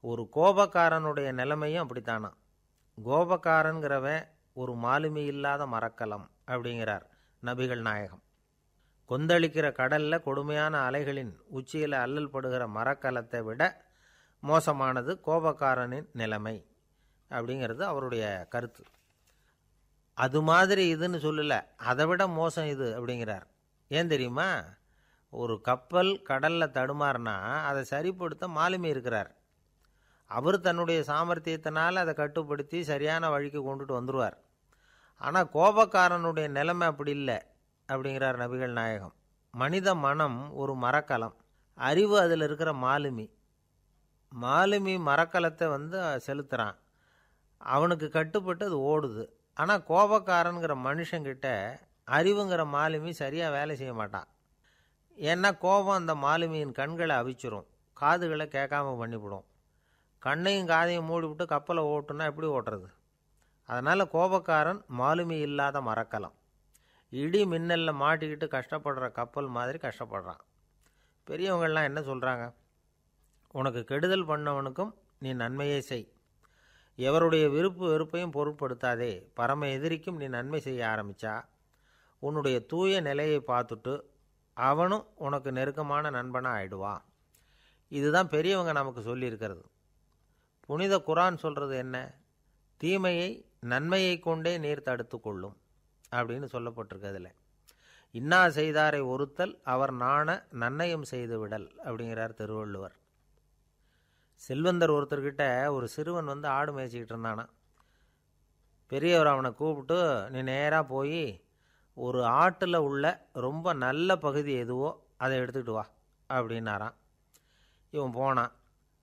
ஒரு கோபக்காரனுடைய நிலைமையும் அப்படித்தானா கோபக்காரன்கிறவன் ஒரு மாலுமி இல்லாத மரக்கலம் அப்படிங்கிறார் நபிகள் நாயகம் கொந்தளிக்கிற கடல்ல கொடுமையான அலைகளின் உச்சியில் அல்லல் படுகிற மரக்கலத்தை விட மோசமானது கோபக்காரனின் நிலைமை அப்படிங்கிறது அவருடைய கருத்து அது மாதிரி இதுன்னு சொல்லல அதை விட மோசம் இது அப்படிங்கிறார் ஏன் தெரியுமா ஒரு கப்பல் கடலில் தடுமாறினா அதை சரிப்படுத்த மாலுமி இருக்கிறார் அவர் தன்னுடைய சாமர்த்தியத்தினால் அதை கட்டுப்படுத்தி சரியான வழிக்கு கொண்டுட்டு வந்துடுவார் ஆனால் கோபக்காரனுடைய நிலைமை அப்படி இல்லை அப்படிங்கிறார் நபிகள் நாயகம் மனித மனம் ஒரு மரக்கலம் அறிவு அதில் இருக்கிற மாலுமி மாலுமி மரக்கலத்தை வந்து செலுத்துகிறான் அவனுக்கு கட்டுப்பட்டு அது ஓடுது ஆனால் கோபக்காரனுங்கிற மனுஷங்கிட்ட அறிவுங்கிற மாலுமி சரியாக வேலை செய்ய மாட்டான் ஏன்னா கோபம் அந்த மாலுமியின் கண்களை அவிச்சிரும் காதுகளை கேட்காம பண்ணிவிடும் கண்ணையும் காதையும் மூடிவிட்டு கப்பலை ஓட்டுனா எப்படி ஓட்டுறது அதனால் கோபக்காரன் மாலுமி இல்லாத மரக்கலம் இடி மின்னலில் மாட்டிக்கிட்டு கஷ்டப்படுற கப்பல் மாதிரி கஷ்டப்படுறான் பெரியவங்கள்லாம் என்ன சொல்கிறாங்க உனக்கு கெடுதல் பண்ணவனுக்கும் நீ நன்மையே செய் எவருடைய விருப்பு வெறுப்பையும் பொருட்படுத்தாதே பரம எதிரிக்கும் நீ நன்மை செய்ய ஆரம்பிச்சா உன்னுடைய தூய நிலையை பார்த்துட்டு அவனும் உனக்கு நெருக்கமான நண்பனாக ஆயிடுவான் இதுதான் பெரியவங்க நமக்கு சொல்லியிருக்கிறது புனித குரான் சொல்கிறது என்ன தீமையை நன்மையை கொண்டே நீர் தடுத்து கொள்ளும் அப்படின்னு சொல்லப்பட்டிருக்கு அதில் இன்னா செய்தாரை ஒருத்தல் அவர் நாண நன்னயம் செய்து விடல் அப்படிங்கிறார் திருவள்ளுவர் செல்வந்தர் ஒருத்தர்கிட்ட ஒரு சிறுவன் வந்து ஆடு மேய்ச்சிக்கிட்டு இருந்தானா பெரியவர் அவனை கூப்பிட்டு நீ நேராக போய் ஒரு ஆட்டில் உள்ள ரொம்ப நல்ல பகுதி எதுவோ அதை எடுத்துக்கிட்டு வா அப்படின்னாரான் இவன் போனான்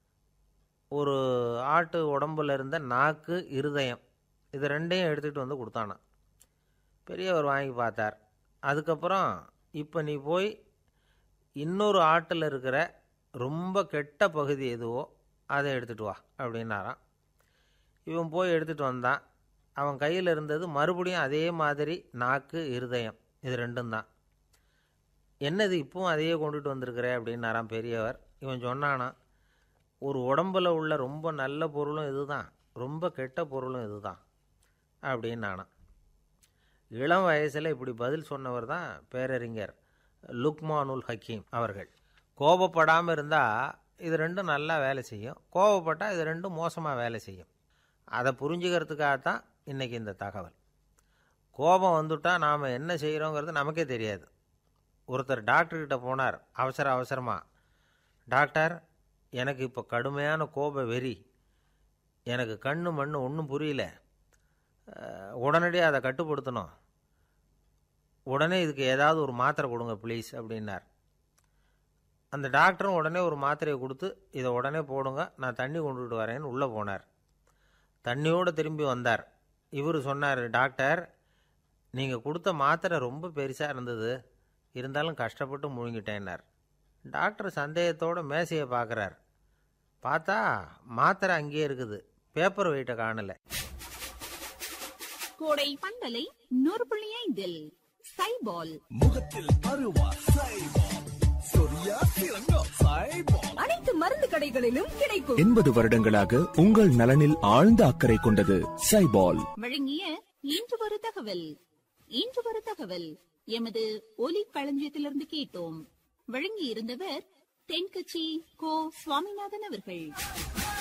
ஒரு ஆட்டு உடம்புல இருந்த நாக்கு இருதயம் இது ரெண்டையும் எடுத்துகிட்டு வந்து கொடுத்தானான் பெரியவர் வாங்கி பார்த்தார் அதுக்கப்புறம் இப்போ நீ போய் இன்னொரு ஆட்டில் இருக்கிற ரொம்ப கெட்ட பகுதி எதுவோ அதை எடுத்துகிட்டு வா அப்படின்னாராம் இவன் போய் எடுத்துகிட்டு வந்தான் அவன் கையில் இருந்தது மறுபடியும் அதே மாதிரி நாக்கு இருதயம் இது ரெண்டும் தான் என்னது இப்பவும் அதையே கொண்டுட்டு வந்திருக்கிற அப்படின்னாராம் பெரியவர் இவன் சொன்னானா ஒரு உடம்புல உள்ள ரொம்ப நல்ல பொருளும் இதுதான் ரொம்ப கெட்ட பொருளும் இதுதான் அப்படின்னானா இளம் வயசில் இப்படி பதில் சொன்னவர் தான் பேரறிஞர் லுக்மானுல் ஹக்கீம் அவர்கள் கோபப்படாமல் இருந்தால் இது ரெண்டும் நல்லா வேலை செய்யும் கோபப்பட்டால் இது ரெண்டும் மோசமாக வேலை செய்யும் அதை புரிஞ்சுக்கிறதுக்காகத்தான் இன்றைக்கி இந்த தகவல் கோபம் வந்துட்டால் நாம் என்ன செய்கிறோங்கிறது நமக்கே தெரியாது ஒருத்தர் டாக்டர்கிட்ட போனார் அவசர அவசரமாக டாக்டர் எனக்கு இப்போ கடுமையான கோப வெறி எனக்கு கண்ணு மண்ணு ஒன்றும் புரியல உடனடியாக அதை கட்டுப்படுத்தணும் உடனே இதுக்கு ஏதாவது ஒரு மாத்திரை கொடுங்க ப்ளீஸ் அப்படின்னார் அந்த டாக்டரும் உடனே ஒரு மாத்திரையை கொடுத்து இதை உடனே போடுங்க நான் தண்ணி கொண்டுகிட்டு வரேன்னு உள்ளே போனார் தண்ணியோடு திரும்பி வந்தார் இவர் சொன்னார் டாக்டர் நீங்கள் கொடுத்த மாத்திரை ரொம்ப பெருசாக இருந்தது இருந்தாலும் கஷ்டப்பட்டு முழுங்கிட்டேன்னார் டாக்டர் சந்தேகத்தோட மேசையை பார்க்குறார் பார்த்தா மாத்திரை அங்கேயே இருக்குது பேப்பர் வெயிட்டை காணலை கோடை பந்தலை நூறு புள்ளி ஐந்தில் சைபால் முகத்தில் அருவா சைபால் சொரியா திறங்கோ சைபால் அனைத்து மருந்து கடைகளிலும் கிடைக்கும் எண்பது வருடங்களாக உங்கள் நலனில் ஆழ்ந்த அக்கறை கொண்டது சைபால் வழங்கிய இன்று ஒரு தகவல் இன்று ஒரு தகவல் எமது ஒலி களஞ்சியத்திலிருந்து கேட்டோம் வழங்கி இருந்தவர் தென்கட்சி கோ சுவாமிநாதன் அவர்கள்